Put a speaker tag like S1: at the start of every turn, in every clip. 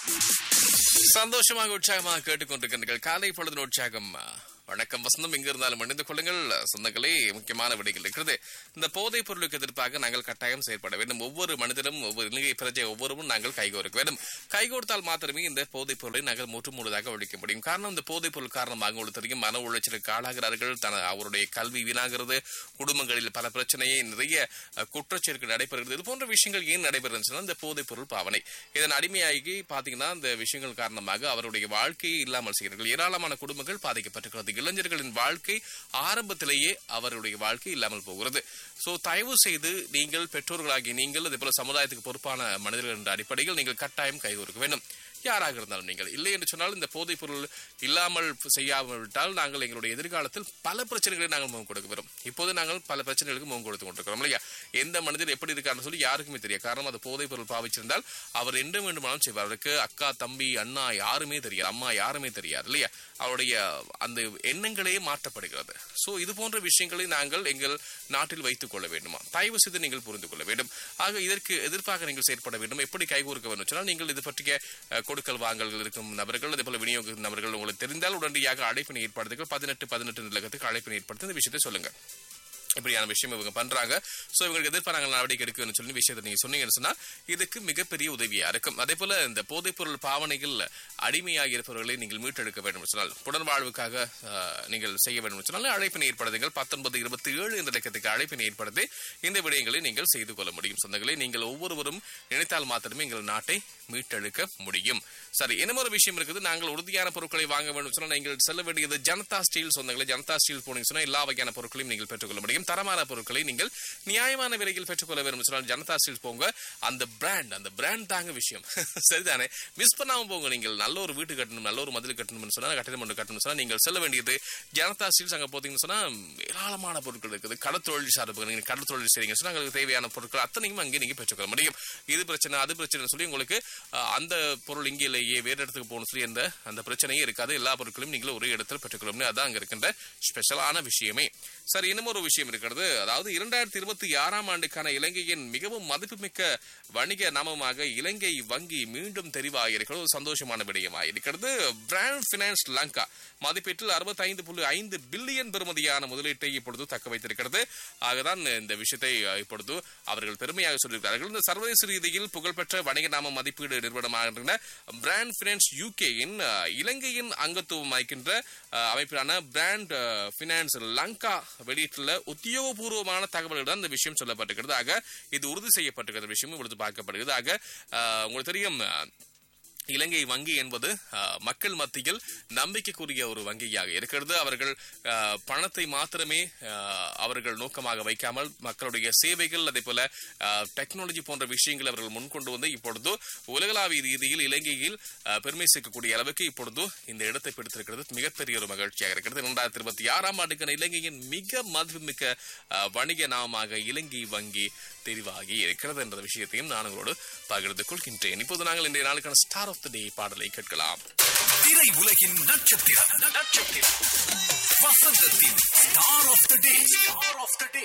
S1: சந்தோஷமாக உற்சாகமாக கேட்டுக்கொண்டிருக்கிறீர்கள் காலை பொழுதின் உற்சாகம் வணக்கம் வசந்தம் எங்க இருந்தாலும் அணிந்து கொள்ளுங்கள் சொந்தங்களே முக்கியமான விடைகள் இருக்கிறது இந்த போதைப் பொருளுக்கு எதிர்ப்பாக நாங்கள் கட்டாயம் செயற்பட வேண்டும் ஒவ்வொரு மனிதனும் ஒவ்வொரு இலங்கை பிரஜை ஒவ்வொருவரும் நாங்கள் கைகோர்க்க வேண்டும் கைகோர்த்தால் மாத்திரமே இந்த போதைப் பொருளை நாங்கள் முற்று முழுதாக ஒழிக்க முடியும் காரணம் இந்த போதைப் பொருள் காரணமாக உங்களுக்கு தெரியும் மன உளைச்சலுக்கு ஆளாகிறார்கள் தன அவருடைய கல்வி வீணாகிறது குடும்பங்களில் பல பிரச்சனையை நிறைய அஹ், குற்றச்செயல்கள் நடைபெறுகிறது இது போன்ற விஷயங்கள் ஏன் நடைபெறுதுன்னு சொன்னா இந்த போதைப் பொருள் பாவனை இதன் அடிமையாகி பாத்தீங்கன்னா இந்த விஷயங்கள் காரணமாக அவருடைய வாழ்க்கையை இல்லாமல் செய்கிறார்கள் ஏராளமான குடும்பங்கள் பாதிக்கப்பட்டிருக்கிறது இளைஞர்களின் வாழ்க்கை ஆரம்பத்திலேயே அவருடைய வாழ்க்கை இல்லாமல் போகிறது சோ தயவு செய்து நீங்கள் பெற்றோர்களாகி நீங்கள் அதே போல சமுதாயத்துக்கு பொறுப்பான மனிதர்கள் என்ற அடிப்படையில் நீங்கள் கட்டாயம் கைகோர்க்க வேண்டும் யாராக இருந்தாலும் நீங்கள் இல்லை என்று சொன்னால் இந்த போதைப் பொருள் இல்லாமல் செய்யாமல் விட்டால் நாங்கள் எங்களுடைய எதிர்காலத்தில் பல பிரச்சனைகளை நாங்கள் முகம் கொடுக்க வரும் இப்போது நாங்கள் பல பிரச்சனைகளுக்கு முகம் கொடுத்து கொண்டிருக்கிறோம் இல்லையா எந்த மனிதர் எப்படி இருக்காருன்னு சொல்லி யாருக்குமே தெரியாது காரணம் அது போதைப் பொருள் பாவிச்சிருந்தால் அவர் என்ன வேண்டுமானாலும் செய்வார் அவருக்கு அக்கா தம்பி அண்ணா யாருமே தெரியாது அம்மா யாருமே தெரியாது இல்லையா அவருடைய அந்த எண்ணங்களே மாற்றப்படுகிறது சோ இது போன்ற விஷயங்களை நாங்கள் எங்கள் நாட்டில் வைத்துக் கொள்ள வேண்டுமா தயவு செய்து நீங்கள் புரிந்து கொள்ள வேண்டும் ஆக இதற்கு எதிர்ப்பாக நீங்கள் செயற்பட வேண்டும் எப்படி கைகூர்க்க வேண்டும் சொன்னால் நீங்கள் இது பற்றிய அஹ், கொடுக்கல் வாங்கல் இருக்கும் நபர்கள் அதே போல விநியோக நபர்கள் உங்களுக்கு தெரிந்தால் உடனடியாக அழைப்பினை ஏற்படுத்துங்கள் பதினெட்டு பதினெட்டு நிலகத்துக்கு அழைப்பினை ஏற்படுத்தி இந்த விஷயத்தை சொல்லுங்க இப்படியான விஷயம் இவங்க பண்றாங்க சோ இவங்களுக்கு எதிர்ப்பா நாங்கள் நடவடிக்கை எடுக்கணும்னு சொல்லி விஷயத்தை நீங்க சொன்னீங்கன்னு சொன்னா இதுக்கு மிகப்பெரிய உதவியா இருக்கும் அதே போல இந்த போதைப் பொருள் பாவனைகள் அடிமையாகி இருப்பவர்களை நீங்கள் மீட்டெடுக்க வேண்டும் என்று சொன்னால் புனர்வாழ்வுக்காக அஹ், நீங்கள் செய்ய வேண்டும் என்று சொன்னால் அழைப்பினை ஏற்படுத்துங்கள் பத்தொன்பது இருபத்தி ஏழு என்ற இலக்கத்துக்கு அழைப்பினை ஏற்படுத்தி இந்த விடயங்களை நீங்கள் செய்து கொள்ள முடியும் சொந்தங்களை நீங்கள் ஒவ்வொருவரும் நினைத்தால் மாத்திரமே எங்கள் நாட்டை மீட்டெடுக்க முடியும் சரி இன்னும் ஒரு விஷயம் இருக்குது நாங்கள் உறுதியான பொருட்களை வாங்க வேண்டும் சொன்னால் நீங்கள் செல்ல வேண்டியது ஜனதா ஸ்டீல் சொந்தங்களை ஜனதா ஸ்டீல் போனீங்க சொன்னால் எல்லா வகையான பொருட்களையும் நீங்கள் பெற்றுக்கொள்ள முடியும் தரமான பொருட்களை நீங்கள் நியாயமான விலையில் பெற்றுக்கொள்ள வேண்டும் சொன்னால் ஜனதா ஸ்டீல் போங்க அந்த பிராண்ட் அந்த பிராண்ட் தாங்க விஷயம் சரிதானே மிஸ் பண்ணாம போங்க நீங்கள் நல்ல ஒரு வீட்டு கட்டணும் நல்ல ஒரு மதில் கட்டணும்னு சொன்னா கட்டிடம் ஒன்று கட்டணும் சொன்னா நீங்கள் செல்ல வேண்டியது ஜனதா ஸ்டீல்ஸ் அங்க போத்தீங்கன்னு சொன்னா ஏராளமான பொருட்கள் இருக்குது கடத்தொழில் சார்பு நீங்க கடத்தொழில் செய்றீங்க சொன்னா உங்களுக்கு தேவையான பொருட்கள் அத்தனையும் அங்கே நீங்க பெற்றுக்கொள்ள முடியும் இது பிரச்சனை அது பிரச்சனை சொல்லி உங்களுக்கு அஹ், அந்த பொருள் இங்கே இல்லையே வேறு இடத்துக்கு போகணும் சொல்லி அந்த அந்த பிரச்சனையே இருக்காது எல்லா பொருட்களையும் நீங்கள் ஒரே இடத்தில் பெற்றுக்கொள்ள முடியும் அதான் அங்க இருக்கின்ற ஸ்பெஷலான விஷயமே சரி இன்னும் ஒரு விஷயம் இருக்கிறது அதாவது இரண்டாயிரத்தி இருபத்தி ஆறாம் ஆண்டுக்கான இலங்கையின் மிகவும் மதிப்புமிக்க வணிக நாமமாக இலங்கை வங்கி மீண்டும் தெரிவாகியிருக்கிறது ஒரு சந்தோஷமான விடயமாக இருக்கிறது பிராண்ட் பினான்ஸ் லங்கா மதிப்பீட்டில் அறுபத்தைந்து புள்ளி ஐந்து பில்லியன் பெறுமதியான முதலீட்டை இப்பொழுது தக்க வைத்திருக்கிறது ஆகதான் இந்த விஷயத்தை அஹ், இப்பொழுது அவர்கள் பெருமையாக சொல்லியிருக்கிறார்கள் இந்த சர்வதேச ரீதியில் புகழ்பெற்ற வணிக நாம மதிப்பீடு நிறுவனமாக பிராண்ட் பினான்ஸ் யூகேயின் இலங்கையின் அங்கத்துவம் வகிக்கின்ற அஹ், அமைப்பிலான பிராண்ட் பினான்ஸ் லங்கா வெளியிட்டுள்ள உத்தியோகபூர்வமான தகவல்கள் தான் இந்த விஷயம் சொல்லப்பட்டிருக்கிறது ஆக இது உறுதி செய்யப்பட்டிருக்கிற விஷயம் இப்பொழுது பார்க்கப்படுகிறது ஆக அஹ், உங்களுக்கு தெரியும் அஹ், இலங்கை வங்கி என்பது அஹ், மக்கள் மத்தியில் நம்பிக்கைக்குரிய ஒரு வங்கியாக இருக்கிறது அவர்கள் அஹ், பணத்தை மாத்திரமே அஹ், அவர்கள் நோக்கமாக வைக்காமல் மக்களுடைய சேவைகள் அதே போல அஹ், டெக்னாலஜி போன்ற விஷயங்கள் அவர்கள் முன்கொண்டு வந்து இப்பொழுது உலகளாவிய ரீதியில் இலங்கையில் அஹ், பெருமை சேர்க்கக்கூடிய அளவுக்கு இப்பொழுது இந்த இடத்தை பிடித்திருக்கிறது மிகப்பெரிய ஒரு மகிழ்ச்சியாக இருக்கிறது இரண்டாயிரத்தி இருபத்தி ஆறாம் ஆண்டுக்கான இலங்கையின் மிக மதிப்புமிக்க அஹ், வணிக நாமமாக இலங்கை வங்கி தெரிவாகி இருக்கிறது என்ற விஷயத்தையும் நான் உங்களோடு பகிர்ந்து கொள்கின்றேன் இப்போது நாங்கள் இன்றைய நாளுக்கான ஸ்டார் ஆஃப் த டே பாடலை கேட்கலாம்
S2: திரை உலகின் நட்சத்திரம் நட்சத்திரம் வசந்தத்தின் star of the day star of the day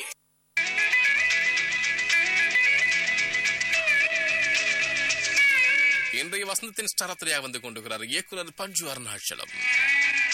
S1: இன்றைய வசந்தத்தின் ஸ்டார் ஆஃப் த டே வந்து கொண்டிருக்கிறார் இயக்குனர் பஞ்சு அருணாச்சலம்